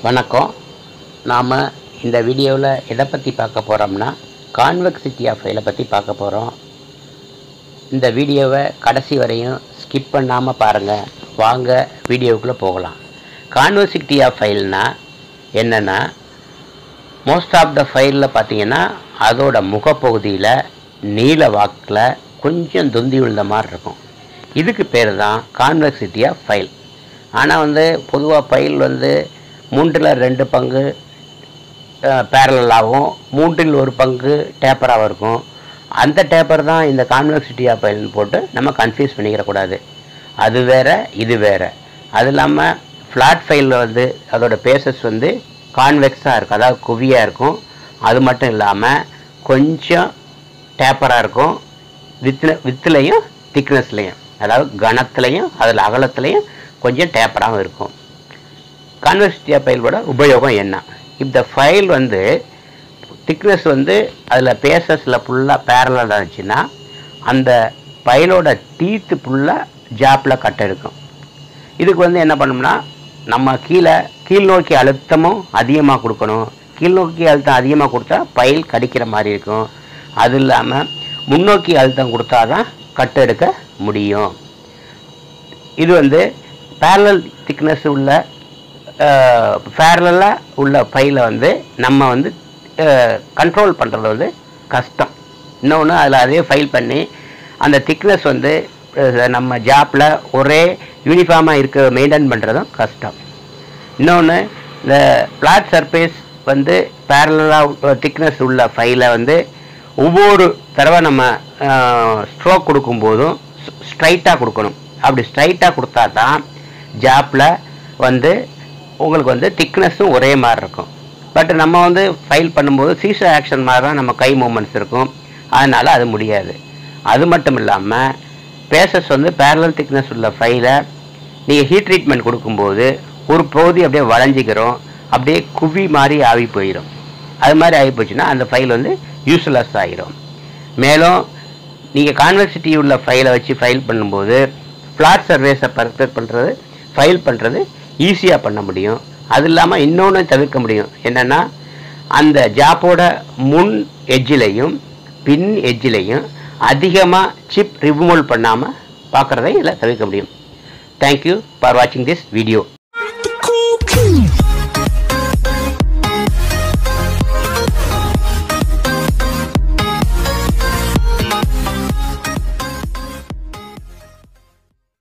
வணக்கம் நாம் இந்த வீடியோவில் எதை பற்றி பார்க்க போகிறோம்னா கான்வெக்சிட்டி ஆஃப் ஃபைலை பற்றி பார்க்க போகிறோம் இந்த வீடியோவை கடைசி வரையும் ஸ்கிப் பண்ணாமல் பாருங்கள் வாங்க வீடியோவுக்குள்ளே போகலாம் கான்வெக்சிட்டி ஆஃப் ஃபைல்னா என்னென்னா மோஸ்ட் ஆஃப் த ஃபைலில் பார்த்தீங்கன்னா அதோட முகப்பகுதியில் நீல வாக்கில் கொஞ்சம் தொந்தி விழுந்த மாதிரி இருக்கும் இதுக்கு பேர் தான் கான்வெக்சிட்டி ஆஃப் ஃபைல் ஆனால் வந்து பொதுவாக ஃபைல் வந்து மூன்றில் ரெண்டு பங்கு பேரலாகவும் மூன்றில் ஒரு பங்கு டேப்பராகவும் இருக்கும் அந்த டேப்பர் தான் இந்த கான்வெக்சிட்டி ஆஃப் ஃபைல்னு போட்டு நம்ம கன்ஃபியூஸ் பண்ணிக்கிறக்கூடாது அது வேற இது வேற அது இல்லாமல் ஃப்ளாட் ஃபைலில் வந்து அதோட பேசஸ் வந்து கான்வெக்ஸாக இருக்கும் அதாவது குவியாக இருக்கும் அது மட்டும் இல்லாமல் கொஞ்சம் டேப்பராக இருக்கும் வித்துல வித்துலையும் திக்னஸ்லையும் அதாவது கனத்துலையும் அதில் அகலத்துலையும் கொஞ்சம் டேப்பராகவும் இருக்கும் கான்வெக்சிட்டி ஃபைலோட உபயோகம் என்ன இந்த ஃபைல் வந்து திக்னஸ் வந்து அதில் பேசஸில் ஃபுல்லாக பேரலாக இருந்துச்சுன்னா அந்த ஃபைலோட டீத்து ஃபுல்லாக ஜாப்பில் கட் இருக்கும் இதுக்கு வந்து என்ன பண்ணோம்னா நம்ம கீழே கீழ் நோக்கி அழுத்தமும் அதிகமாக கொடுக்கணும் கீழ் நோக்கி அழுத்தம் அதிகமாக கொடுத்தா ஃபைல் கடிக்கிற மாதிரி இருக்கும் அது இல்லாமல் முன்னோக்கி அழுத்தம் கொடுத்தா தான் கட் எடுக்க முடியும் இது வந்து பேரலல் திக்னஸ் உள்ள பேரலாக உள்ள ஃபைலை வந்து நம்ம வந்து கண்ட்ரோல் பண்ணுறது வந்து கஷ்டம் இன்னொன்று அதில் அதே ஃபைல் பண்ணி அந்த திக்னஸ் வந்து அஹ், நம்ம ஜாப்பில் ஒரே யூனிஃபார்மாக இருக்க மெயின்டைன் பண்ணுறதும் கஷ்டம் இன்னொன்று இந்த ஃப்ளாட் சர்ஃபேஸ் வந்து பேரலாக திக்னஸ் உள்ள ஃபைலை வந்து ஒவ்வொரு தடவை நம்ம ஸ்ட்ரோக் கொடுக்கும்போதும் ஸ்ட்ரைட்டாக கொடுக்கணும் அப்படி ஸ்ட்ரைட்டாக கொடுத்தா தான் ஜாப்பில் வந்து உங்களுக்கு வந்து திக்னஸும் ஒரே மாதிரி இருக்கும் பட் நம்ம வந்து ஃபைல் பண்ணும்போது சீசர் ஆக்ஷன் மாதிரி தான் நம்ம கை மூமெண்ட்ஸ் இருக்கும் அதனால் அது முடியாது அது மட்டும் இல்லாமல் பேசஸ் வந்து பேரலல் திக்னஸ் உள்ள ஃபைலை நீங்கள் ஹீட் ட்ரீட்மெண்ட் கொடுக்கும்போது ஒரு பகுதி அப்படியே வளைஞ்சிக்கிறோம் அப்படியே குவி மாதிரி ஆகி போயிடும் அது மாதிரி ஆகி போச்சுன்னா அந்த ஃபைல் வந்து யூஸ்லெஸ் ஆகிரும் மேலும் நீங்கள் கான்வெக்சிட்டி உள்ள ஃபைலை வச்சு ஃபைல் பண்ணும்போது ஃப்ளாட் சர்வேஸை பர்ஃபெக்ட் பண்ணுறது ஃபைல் பண்ணுறது ஈஸியாக பண்ண முடியும் அது இல்லாமல் இன்னொன்று தவிர்க்க முடியும் என்னென்னா அந்த ஜாப்போட முன் எட்ஜிலையும் பின் எட்ஜிலையும் அதிகமாக சிப் ரிமூவல் பண்ணாமல் பார்க்குறதை இதில் தவிர்க்க முடியும் தேங்க்யூ ஃபார் வாட்சிங் திஸ் வீடியோ